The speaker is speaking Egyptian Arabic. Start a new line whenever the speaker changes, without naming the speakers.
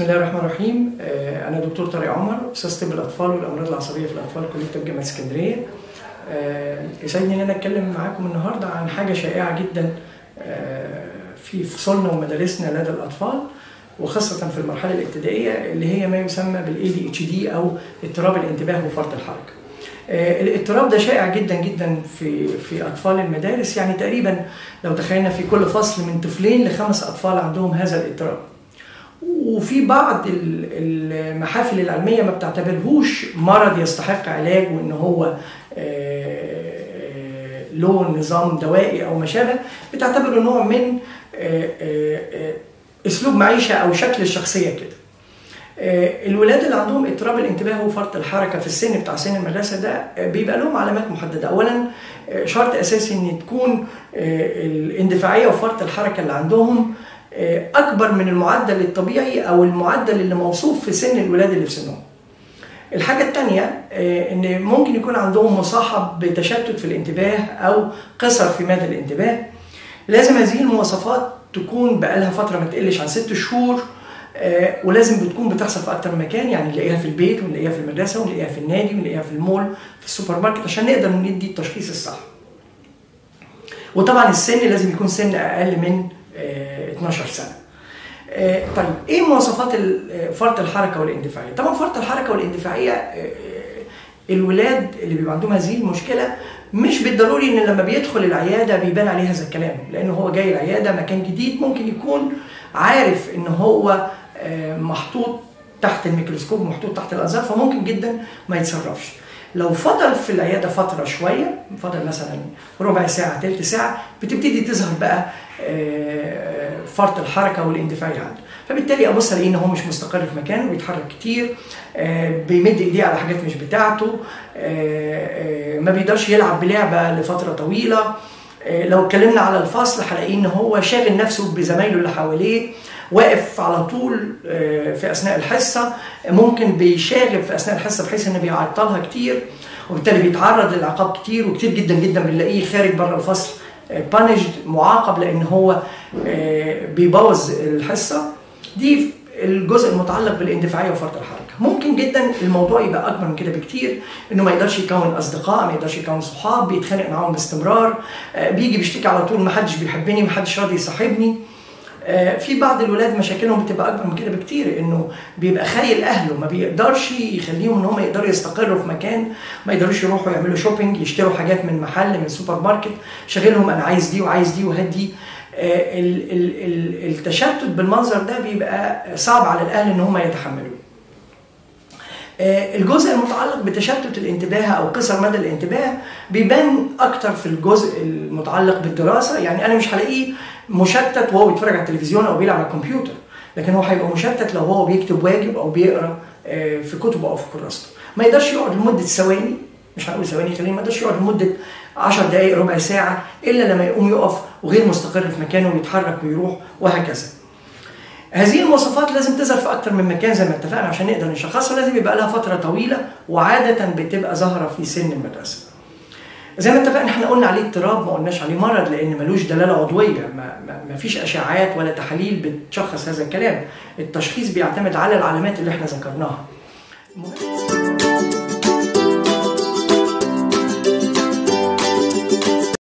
الله الرحمن الرحيم آه، انا دكتور طارق عمر استاذ طب الاطفال والامراض العصبيه في الاطفال كليه طب جامعه اسكندريه آه، يسعدني ان انا اتكلم معاكم النهارده عن حاجه شائعه جدا آه، في فصولنا ومدارسنا لدى الاطفال وخاصه في المرحله الابتدائيه اللي هي ما يسمى بالاي دي اتش دي او اضطراب الانتباه وفرط الحركه آه، الاضطراب ده شائع جدا جدا في في اطفال المدارس يعني تقريبا لو تخيلنا في كل فصل من طفلين لخمس اطفال عندهم هذا الاضطراب وفي بعض ال- المحافل العلميه ما بتعتبرهوش مرض يستحق علاج وان هو آه، له نظام دوائي او ما شابه بتعتبره نوع من آه، آه، آه، اسلوب معيشه او شكل الشخصيه كده آه، الولاد اللي عندهم اضطراب الانتباه وفرط الحركه في السن بتاع سن المدرسه ده آه، بيبقى لهم علامات محدده اولا آه، شرط اساسي ان تكون آه، الاندفاعيه وفرط الحركه اللي عندهم آه، اكبر من المعدل الطبيعي او المعدل اللي موصوف في سن الولاد اللي في سنهم الحاجة التانية آه، إن ممكن يكون عندهم مصاحب بتشتت في الانتباه أو قصر في مدى الانتباه لازم هذه المواصفات تكون بقالها فترة ما تقلش عن ست شهور آه، ولازم بتكون بتحصل في أكتر من مكان يعني نلاقيها في البيت ونلاقيها في المدرسة ونلاقيها في النادي ونلاقيها في المول في السوبر ماركت عشان نقدر ندي التشخيص الصح وطبعا السن لازم يكون سن أقل من آه، 12 سنة آه، طيب ايه مواصفات ال- آه، فرط الحركه والاندفاعيه؟ طبعا فرط الحركه والاندفاعيه آه، آه، الولاد اللي بيبقى عندهم هذه المشكله مش بالضروري ان لما بيدخل العياده بيبان عليه هذا الكلام لان هو جاي العياده مكان جديد ممكن يكون عارف ان هو آه، محطوط تحت الميكروسكوب محطوط تحت الانظار فممكن جدا ما يتصرفش لو فضل في العياده فتره شويه فضل مثلا ربع ساعه ثلث ساعه بتبتدي تظهر بقى آه، فرط الحركه والاندفاعيه عنده فبالتالي ابص الاقيه ان هو مش مستقر في مكانه بيتحرك كتير آه، بيمد ايديه على حاجات مش بتاعته آه، آه، ما بيقدرش يلعب بلعبه لفتره طويله آه، لو اتكلمنا على الفصل هلاقيه ان هو شاغل نفسه بزمايله اللي حواليه واقف على طول آه، في اثناء الحصه ممكن بيشاغب في اثناء الحصه بحيث انه بيعطلها كتير وبالتالي بيتعرض للعقاب كتير وكتير جدا جدا بنلاقيه خارج بره الفصل بانشد معاقب لان هو آه، بيبوظ الحصه دي الجزء المتعلق بالاندفاعيه وفرط الحركه ممكن جدا الموضوع يبقى اكبر من كده بكتير انه ما يقدرش يكون اصدقاء ما يقدرش يكون صحاب بيتخانق معاهم باستمرار آه، بيجي بيشتكي على طول ما حدش بيحبني ما حدش راضي يصاحبني آه، في بعض الولاد مشاكلهم بتبقى اكبر من كده بكتير انه بيبقى خايل اهله ما بيقدرش يخليهم ان هم يقدروا يستقروا في مكان ما يقدروش يروحوا يعملوا شوبينج يشتروا حاجات من محل من سوبر ماركت شغلهم انا عايز دي وعايز دي وهات دي آه، ال- ال- ال- التشتت بالمنظر ده بيبقى صعب على الاهل ان هم يتحملوه آه، الجزء المتعلق بتشتت الانتباه او قصر مدى الانتباه بيبان اكتر في الجزء المتعلق بالدراسه يعني انا مش هلاقيه مشتت وهو بيتفرج على التلفزيون او بيلعب على الكمبيوتر لكن هو هيبقى مشتت لو هو بيكتب واجب او بيقرا آه، في كتبه او في كراسته ما يقدرش يقعد لمده ثواني مش هنقول ثواني خلينا ما يقدرش يقعد لمده 10 دقائق ربع ساعه الا لما يقوم يقف وغير مستقر في مكانه ويتحرك ويروح وهكذا هذه المواصفات لازم تظهر في اكتر من مكان زي ما اتفقنا عشان نقدر نشخصها لازم يبقى لها فتره طويله وعاده بتبقى ظاهره في سن المدرسه. زي ما اتفقنا احنا قلنا عليه اضطراب ما قلناش عليه مرض لان ملوش دلاله عضويه ما, ما, ما فيش اشعاعات ولا تحاليل بتشخص هذا الكلام التشخيص بيعتمد على العلامات اللي احنا ذكرناها.